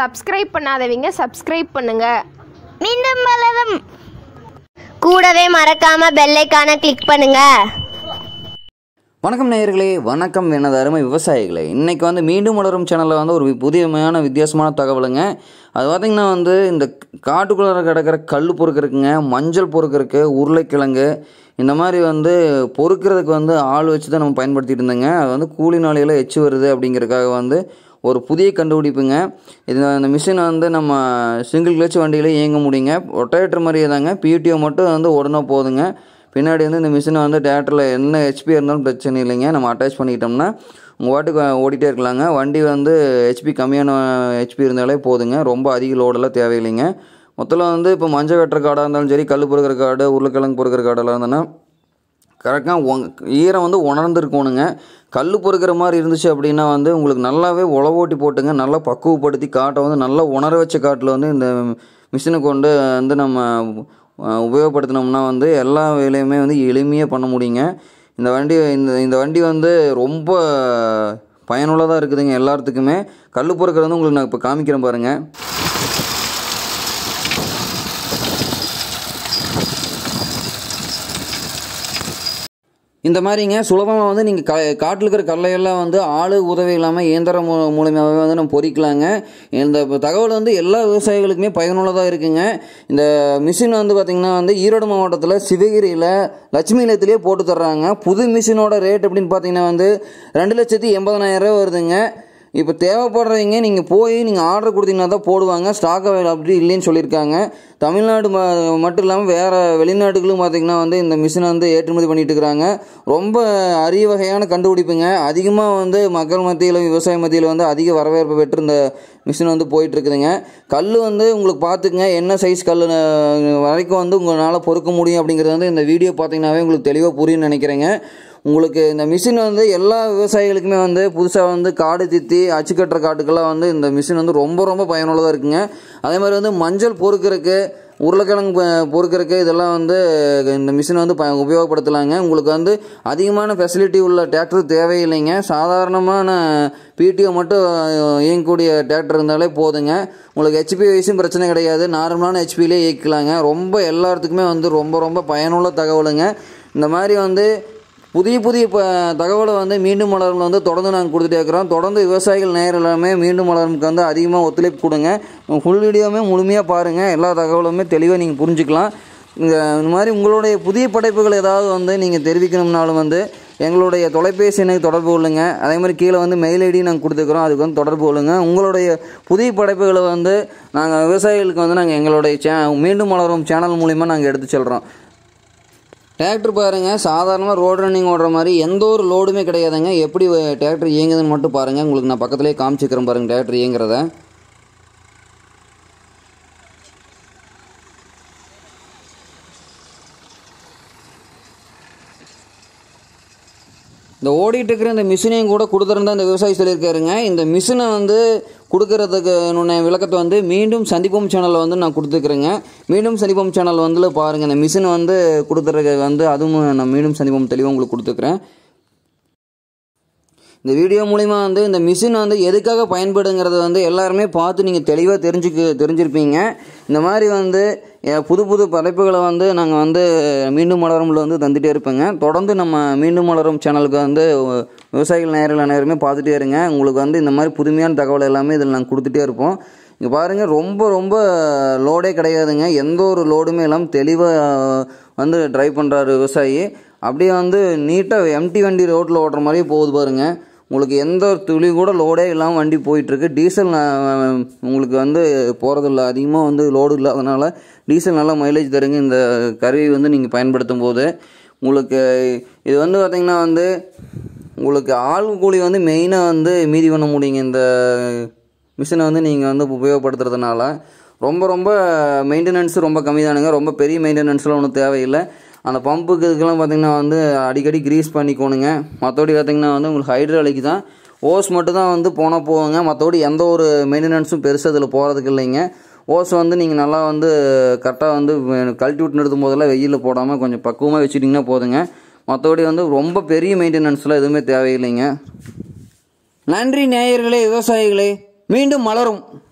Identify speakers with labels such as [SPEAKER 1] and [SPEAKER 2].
[SPEAKER 1] subscribe பண்ணாதவங்க subscribe பண்ணுங்க
[SPEAKER 2] மீண்டும் வளரும் கூடவே மறக்காம பெல்லைக்கான கிளிக் பண்ணுங்க
[SPEAKER 3] வணக்கம் நேயர்களே வணக்கம் எனது அருமை விவசாயிகளே இன்றைக்கி வந்து மீண்டும் வளரும் சேனலில் வந்து ஒரு புதியமான வித்தியாசமான தகவலுங்க அது பார்த்திங்கன்னா வந்து இந்த காட்டுக்குள்ளார கிடக்கிற கல் பொறுக்கிறதுக்குங்க மஞ்சள் பொறுக்கிறதுக்கு உருளைக்கிழங்கு இந்த மாதிரி வந்து பொறுக்கிறதுக்கு வந்து ஆள் வச்சு தான் நம்ம பயன்படுத்திட்டு இருந்தோங்க அது வந்து கூலி நாளையில் எச்சு வருது அப்படிங்கிறதுக்காக வந்து ஒரு புதிய கண்டுபிடிப்புங்க இது அந்த மிஷின் வந்து நம்ம சிங்கிள் கிளச் வண்டியில் இயங்க முடியுங்க ரொட்டேட்டர் மாதிரியே தாங்க பிடிஓ மட்டும் வந்து உடனே போதுங்க பின்னாடி வந்து இந்த மிஷினை வந்து டேரக்டரில் என்ன ஹெச்பி இருந்தாலும் பிரச்சனை இல்லைங்க நம்ம அட்டாச் பண்ணிக்கிட்டோம்னா உங்கள் வாட்டுக்கு ஓடிட்டே இருக்கலாங்க வண்டி வந்து ஹெச்பி கம்மியான ஹெச்பி இருந்தாலே போதுங்க ரொம்ப அதிக லோடெல்லாம் தேவையில்லைங்க மொத்தத்தில் வந்து இப்போ மஞ்சள் வெட்டுற காடாக இருந்தாலும் சரி கல் பொறுக்கிற காடு உருளைக்கிழங்கு பொறுக்கிற காடெல்லாம் இருந்தோன்னா கரெக்டாக ஒங் ஈரம் வந்து உணர்ந்துருக்கணுங்க கல் பொறுக்கிற மாதிரி இருந்துச்சு அப்படின்னா வந்து உங்களுக்கு நல்லாவே உழவோட்டி போட்டுங்க நல்லா பக்குவப்படுத்தி காட்டை வந்து நல்லா உணர வச்ச காட்டில் வந்து இந்த மிஷினை கொண்டு வந்து நம்ம அஹ், உபயோகப்படுத்தினோம்னா வந்து எல்லா வேலையுமே வந்து எளிமையாக பண்ண முடியுங்க இந்த வண்டி இந்த இந்த வண்டி வந்து ரொம்ப பயனுள்ளதாக இருக்குதுங்க எல்லாத்துக்குமே கல் பொறுக்கிறது வந்து உங்களுக்கு நான் இப்போ காமிக்கிறேன் பாருங்கள் இந்த மாதிரிங்க சுலபமாக வந்து நீங்கள் க காட்டில் இருக்கிற கல்லையெல்லாம் வந்து ஆளு உதவி இல்லாமல் இயந்திரம் மூ மூலியமாகவே வந்து நம்ம பொறிக்கலாங்க இந்த தகவல் வந்து எல்லா விவசாயிகளுக்குமே பயனுள்ளதாக இருக்குங்க இந்த மிஷின் வந்து பார்த்திங்கன்னா வந்து ஈரோடு மாவட்டத்தில் சிவகிரியில் லட்சுமி நிலையத்திலே போட்டு தர்றாங்க புது மிஷினோட ரேட் அப்படின்னு பார்த்தீங்கன்னா வந்து ரெண்டு லட்சத்தி எண்பதனாயிரம் ரூபா வருதுங்க இப்போ தேவைப்படுறவங்க நீங்கள் போய் நீங்கள் ஆர்டர் கொடுத்தீங்கன்னா தான் போடுவாங்க ஸ்டாக் அப்படி இல்லைன்னு சொல்லியிருக்காங்க தமிழ்நாடு ம மட்டும் இல்லாமல் வேறு வெளிநாட்டுகளும் பார்த்திங்கன்னா வந்து இந்த மிஷினை வந்து ஏற்றுமதி பண்ணிட்டு இருக்கிறாங்க ரொம்ப அரிய வகையான கண்டுபிடிப்புங்க அதிகமாக வந்து மக்கள் மத்தியில் விவசாய மத்தியில் வந்து அதிக வரவேற்பு பெற்று இந்த மிஷின் வந்து போயிட்டு இருக்குதுங்க கல் வந்து உங்களுக்கு பார்த்துக்குங்க என்ன சைஸ் கல் வரைக்கும் வந்து உங்களால் பொறுக்க முடியும் அப்படிங்கிறது வந்து இந்த வீடியோ பார்த்தீங்கன்னாவே உங்களுக்கு தெளிவாக புரியும்னு நினைக்கிறேங்க உங்களுக்கு இந்த மிஷின் வந்து எல்லா விவசாயிகளுக்குமே வந்து புதுசாக வந்து காடு தித்தி அச்சு கட்டுற காட்டுக்கெல்லாம் வந்து இந்த மிஷின் வந்து ரொம்ப ரொம்ப பயனுள்ளதாக இருக்குங்க அதே மாதிரி வந்து மஞ்சள் பொறுக்கிறதுக்கு உருளைக்கிழங்கு பொ- பொறுக்கிறதுக்கு இதெல்லாம் வந்து இந்த மிஷினை வந்து ப உபயோகப்படுத்தலாங்க உங்களுக்கு வந்து அதிகமான ஃபெசிலிட்டி உள்ள டிராக்டர் தேவையில்லைங்க சாதாரணமான பிடிஓ மட்டும் இயங்கக்கூடிய டிராக்டர் இருந்தாலே போதுங்க உங்களுக்கு ஹெச்பி வயசும் பிரச்சனை கிடையாது நார்மலான ஹெச்பிலே இயக்கலாங்க ரொம்ப எல்லாத்துக்குமே வந்து ரொம்ப ரொம்ப பயனுள்ள தகவலுங்க இந்த மாதிரி வந்து புதிய புதிய ப தகவலை வந்து மீண்டும் மலர்ல வந்து தொடர்ந்து நாங்கள் கொடுத்துட்டே இருக்கிறோம் தொடர்ந்து விவசாயிகள் நேரம் எல்லாமே மீண்டும் மலர்முக்கு வந்து அதிகமாக ஒத்துழைப்பு கொடுங்க ஃபுல் வீடியோவுமே முழுமையாக பாருங்கள் எல்லா தகவலுமே தெளிவாக நீங்கள் புரிஞ்சுக்கலாம் இந்த இந்த மாதிரி உங்களுடைய புதிய படைப்புகள் ஏதாவது வந்து நீங்கள் தெரிவிக்கணும்னாலும் வந்து எங்களுடைய தொலைபேசி எண்ணுக்கு தொடர்பு கொள்ளுங்க அதே மாதிரி கீழே வந்து மெயில் ஐடி நாங்கள் கொடுத்துக்கிறோம் அதுக்கு வந்து தொடர்பு கொள்ளுங்க உங்களுடைய புதிய படைப்புகளை வந்து நாங்கள் விவசாயிகளுக்கு வந்து நாங்கள் எங்களுடைய சே மீண்டும் மலரும் சேனல் மூலிமா நாங்கள் எடுத்து செல்கிறோம் டிராக்டர் பாருங்கள் சாதாரணமாக ரோடு ரன்னிங் ஓடுற மாதிரி எந்த ஒரு லோடுமே கிடையாதுங்க எப்படி டிராக்டர் இயங்குதுன்னு மட்டும் பாருங்கள் உங்களுக்கு நான் பக்கத்துலேயே காமிச்சிக்கிறேன் பாருங்கள் டிராக்டர் இயங்குறத இந்த ஓடிட்டு இருக்கிற இந்த மிஷினையும் கூட கொடுத்துருந்தா இந்த விவசாயி சொல்லியிருக்காருங்க இந்த மிஷினை வந்து கொடுக்கறதுக்கு நுண்ண விளக்கத்தை வந்து மீண்டும் சந்திப்போம் சேனலில் வந்து நான் கொடுத்துக்கிறேங்க மீண்டும் சந்திப்போம் சேனல் வந்து பாருங்கள் இந்த மிஷினை வந்து கொடுத்துறது வந்து அதுவும் நான் மீண்டும் சந்திப்போம் தெளிவாக உங்களுக்கு கொடுத்துக்கிறேன் இந்த வீடியோ மூலிமா வந்து இந்த மிஷின் வந்து எதுக்காக பயன்படுங்கிறத வந்து எல்லாருமே பார்த்து நீங்கள் தெளிவாக தெரிஞ்சுக்க தெரிஞ்சிருப்பீங்க இந்த மாதிரி வந்து அஹ், புது புது படைப்புகளை வந்து நாங்கள் வந்து மீண்டும் மலரமில் வந்து தந்துகிட்டே இருப்பேங்க தொடர்ந்து நம்ம மீண்டும் மலரும் சேனலுக்கு வந்து அஹ், விவசாயிகள் நேரில் நேரமே பார்த்துட்டே இருங்க உங்களுக்கு வந்து இந்த மாதிரி புதுமையான தகவல் எல்லாமே இதில் நாங்கள் கொடுத்துட்டே இருப்போம் இங்கே பாருங்கள் ரொம்ப ரொம்ப லோடே கிடையாதுங்க எந்த ஒரு லோடுமே இல்லாமல் தெளிவாக வந்து ட்ரைவ் பண்ணுறாரு விவசாயி அப்படியே வந்து நீட்டாக எம்டி வண்டி ரோட்டில் ஓட்டுற மாதிரியே போகுது பாருங்க உங்களுக்கு எந்த ஒரு துளி கூட லோடே இல்லாமல் வண்டி போயிட்டுருக்கு டீசல் நான் உங்களுக்கு வந்து போகிறதில்ல அதிகமாக வந்து லோடு இல்லாதனால டீசல் நல்லா மைலேஜ் தருங்க இந்த கருவி வந்து நீங்கள் பயன்படுத்தும் போது உங்களுக்கு இது வந்து பார்த்திங்கன்னா வந்து உங்களுக்கு ஆள் கூலி வந்து மெயினாக வந்து மீதி பண்ண முடியுங்க இந்த மிஷினை வந்து நீங்கள் வந்து உபயோகப்படுத்துறதுனால ரொம்ப ரொம்ப மெயின்டெனன்ஸ் ரொம்ப கம்மி தானுங்க ரொம்ப பெரிய மெயின்டெனன்ஸ்லாம் ஒன்றும் தேவையில்லை அந்த பம்புக்கு இதுக்கெல்லாம் பார்த்தீங்கன்னா வந்து அடிக்கடி க்ரீஸ் பண்ணிக்கோணுங்க மற்றபடி பார்த்தீங்கன்னா வந்து உங்களுக்கு ஹைட்ராலிக் தான் ஓஸ் மட்டும் தான் வந்து போனால் போகுங்க மற்றபடி எந்த ஒரு மெயின்டெனன்ஸும் பெருசாக இதில் போகிறதுக்கு இல்லைங்க ஓஸ் வந்து நீங்கள் நல்லா வந்து கரெக்டாக வந்து கழட்டி விட்டு நிறுத்தும் போதெல்லாம் வெயிலில் போடாமல் கொஞ்சம் பக்குவமாக வச்சுட்டிங்கன்னா போதுங்க மற்றபடி வந்து ரொம்ப பெரிய மெயின்டெனன்ஸ்லாம் எதுவுமே தேவையில்லைங்க நன்றி நேயர்களே விவசாயிகளே மீண்டும் மலரும்